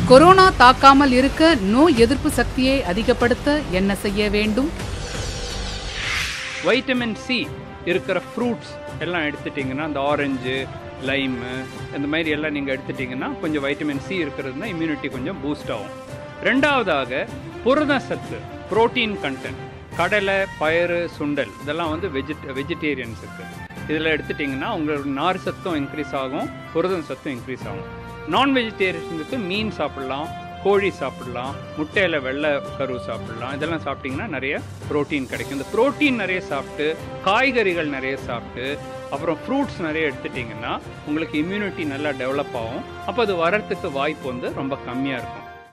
corona தாக்காமல் இருக்க நோய் எதிர்ப்பு சக்தியை அதிகப்படுத்த என்ன செய்ய வேண்டும் வைட்டமின் சி இருக்கிற ஃப்ரூட்ஸ் எல்லாம் எடுத்துட்டிங்கன்னா அந்த ஆரஞ்சு லைமு இந்த மாதிரி எல்லாம் நீங்கள் எடுத்துட்டிங்கன்னா கொஞ்சம் வைட்டமின் சி இருக்கிறதுனா இம்யூனிட்டி கொஞ்சம் பூஸ்ட் ஆகும் ரெண்டாவதாக புரத சத்து புரோட்டீன் கண்டென்ட் கடலை பயறு சுண்டல் இதெல்லாம் வந்து வெஜிட் வெஜிடேரியன்ஸுக்கு இதில் எடுத்துட்டிங்கன்னா உங்களோட நார் சத்தும் இன்க்ரீஸ் ஆகும் புரதம் சத்தும் இன்க்ரீஸ் ஆகும் நான் வெஜிடேரியன்ஸுக்கு மீன் சாப்பிடலாம் கோழி சாப்பிடலாம் முட்டையில் வெள்ளை கரு சாப்பிடலாம் இதெல்லாம் சாப்பிட்டிங்கன்னா நிறைய புரோட்டீன் கிடைக்கும் இந்த புரோட்டீன் நிறைய சாப்பிட்டு காய்கறிகள் நிறைய சாப்பிட்டு அப்புறம் ஃப்ரூட்ஸ் நிறைய எடுத்துட்டிங்கன்னா உங்களுக்கு இம்யூனிட்டி நல்லா டெவலப் ஆகும் அப்போ அது வரத்துக்கு வாய்ப்பு வந்து ரொம்ப கம்மியாக இருக்கும்